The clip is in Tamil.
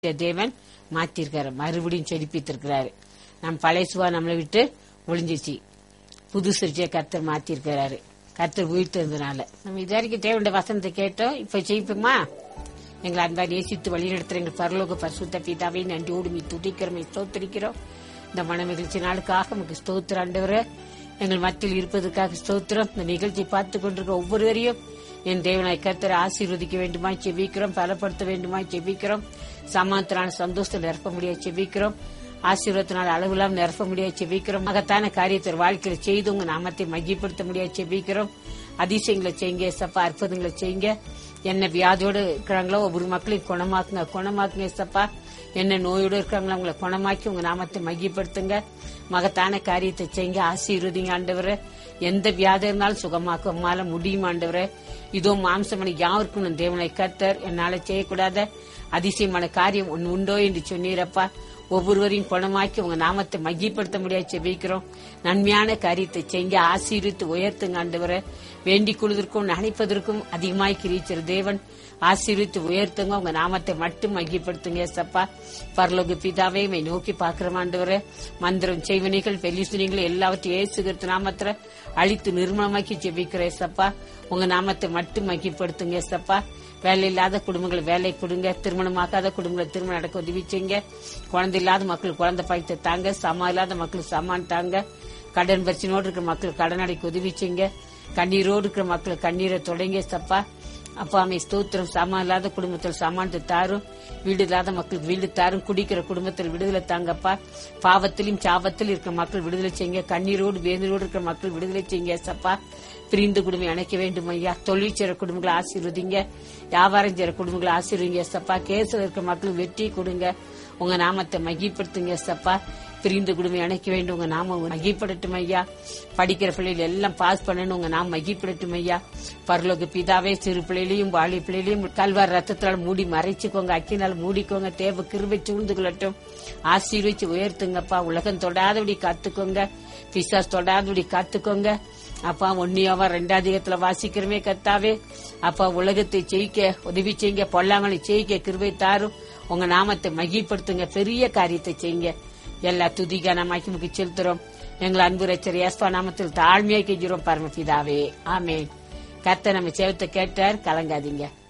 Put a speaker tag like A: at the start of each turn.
A: தேவன் மாத்திருக்காரு மறுபடியும் செழிப்பித்திருக்கிறாரு நம் பழைய சுவா நம்மளை விட்டு ஒளிஞ்சிச்சு புது சிருச்சியை கர்த்தர் மாத்திருக்கிறாரு கர்த்தர் உயிர்த்ததுனால நம்ம இது வரைக்கும் தேவனுடைய வசனத்தை கேட்டோம் இப்ப ஜெயிப்போமா எங்களை அன்பா நேசித்து வழிநடத்துற எங்கள் பரலோக பரிசுத்த பிதாவை நன்றியோடு மீ துதிக்கிறோம் ஸ்தோத்திரிக்கிறோம் இந்த மன மகிழ்ச்சி நாளுக்காக நமக்கு ஸ்தோத்திர ஆண்டவரே எங்கள் மத்தியில் இருப்பதற்காக ஸ்தோத்திரம் இந்த நிகழ்ச்சி பார்த்து கொண்டிருக்க ஒவ்வொருவரையும் என் தேவனாய் கர்த்தரை ஆசீர்வதிக்க வேண்டுமா செபிக்கிறோம் பலப்படுத்த வேண்டுமா செபிக்கிறோம் சமாந்தரான சந்தோஷத்தில் நிரப்ப முடியாது செபிக்கிறோம் ஆசீர்வாதத்தினால் அளவில்லாம் நிரப்ப முடியாது செபிக்கிறோம் மகத்தான காரியத்தை வாழ்க்கையில செய்து உங்க நாமத்தை மகிப்படுத்த முடியாது செபிக்கிறோம் அதிசயங்களை செய்யுங்க சப்பா அற்புதங்களை செய்யுங்க என்ன வியாதியோடு இருக்கிறாங்களோ ஒவ்வொரு மக்களையும் குணமாக்குங்க குணமாக்குங்க சப்பா என்ன நோயோடு இருக்கிறாங்களோ அவங்களை குணமாக்கி உங்க நாமத்தை மகிப்படுத்துங்க மகத்தான காரியத்தை செய்யுங்க ஆசீர்வதிங்க ஆண்டவரை எந்த வியாதி இருந்தாலும் சுகமாக்க உம்மால முடியும் ஆண்டவரே இதோ மாம்சமனை யாருக்கும் தேவனை கர்த்தர் என்னால செய்யக்கூடாத அதிசயமான காரியம் ஒன்று உண்டோ என்று சொன்னீரப்பா ஒவ்வொருவரையும் குணமாக்கி உங்க நாமத்தை மகிப்படுத்த முடியாது செபிக்கிறோம் நன்மையான காரியத்தை செய்ய ஆசீர்வித்து உயர்த்துங்க ஆண்டவரை வேண்டிக் கொள்வதற்கும் நினைப்பதற்கும் அதிகமாய் கிரீச்சர் தேவன் ஆசீர்வித்து உயர்த்துங்க உங்க நாமத்தை மட்டும் மகிப்படுத்துங்க சப்பா பரலோக பிதாவே மை நோக்கி பாக்குற ஆண்டவரை மந்திரம் செய்வனிகள் பெலிசுனிகள் எல்லாவற்றையும் ஏசுகிறது நாமத்துல அழித்து நிர்மலமாக்கி ஜெபிக்கிறேன் சப்பா உங்க நாமத்தை மட்டும் மகிப்படுத்துங்க சப்பா வேலை இல்லாத குடும்பங்களை வேலை கொடுங்க திருமணமாக்காத குடும்பங்களை திருமணம் நடக்க உதவி செய்யுங்க குழந்தை இல்லாத மக்கள் குழந்தை பாய்த்த தாங்க சமா இல்லாத மக்கள் சமான் தாங்க கடன் பிரச்சனையோடு இருக்கிற மக்கள் கடன் அடைக்க உதவி செய்யுங்க கண்ணீரோடு இருக்கிற மக்கள் கண்ணீரை தொடங்க சப்பா அப்பா அமை ஸ்தோத்திரம் சமா இல்லாத குடும்பத்தில் சமானத்தை தாரும் வீடு இல்லாத மக்களுக்கு வீடு தாரும் குடிக்கிற குடும்பத்தில் விடுதலை தாங்கப்பா பாவத்திலும் சாபத்திலும் இருக்கிற மக்கள் விடுதலை செய்யுங்க கண்ணீரோடு வேதனோடு இருக்கிற மக்கள் விடுதலை செய்யுங்க சப்பா பிரிந்து குடும்பம் இணைக்க வேண்டும் ஐயா தொழில் செய்கிற குடும்பங்களை ஆசீர்வதிங்க வியாபாரம் செய்கிற குடும்பங்களை ஆசீர்வதிங்க சப்பா கேசில் இருக்கிற மக்களுக்கு வெற்றி கொடுங்க உங்க நாமத்தை மகிப்படுத்துங்க சப்பா பிரிந்து குடும்பம் இணைக்க வேண்டும் உங்க நாம மகிப்படட்டும் ஐயா படிக்கிற பிள்ளைகள் எல்லாம் பாஸ் பண்ணணும் உங்க நாம மகிப்படட்டும் ஐயா பரலோக பிதாவே சிறு பிள்ளைகளையும் வாலி பிள்ளைகளையும் கல்வார் ரத்தத்தால் மூடி மறைச்சுக்கோங்க அக்கினால் மூடிக்கோங்க தேவ கிருபை சூழ்ந்து கொள்ளட்டும் ஆசீர்வச்சு உயர்த்துங்கப்பா உலகம் தொடாதபடி காத்துக்கோங்க பிசாஸ் தொடாதபடி காத்துக்கோங்க அப்பா ஒன்னியாவா ரெண்டாதிகத்துல வாசிக்கிறமே கத்தாவே அப்பா உலகத்தை ஜெயிக்க உதவி செய்யுங்க பொல்லாங்கலை ஜெயிக்க கிருபை தாரும் உங்க நாமத்தை மகிப்படுத்துங்க பெரிய காரியத்தை செய்யுங்க எல்லா துதிகான மகிமுக்கு செலுத்துறோம் எங்களை அன்பு ரச்சர் ஏஸ்பா நாமத்தில் தாழ்மையா கெஞ்சுறோம் பரமபிதாவே ஆமே கத்த நம்ம சேவத்தை கேட்டார் கலங்காதீங்க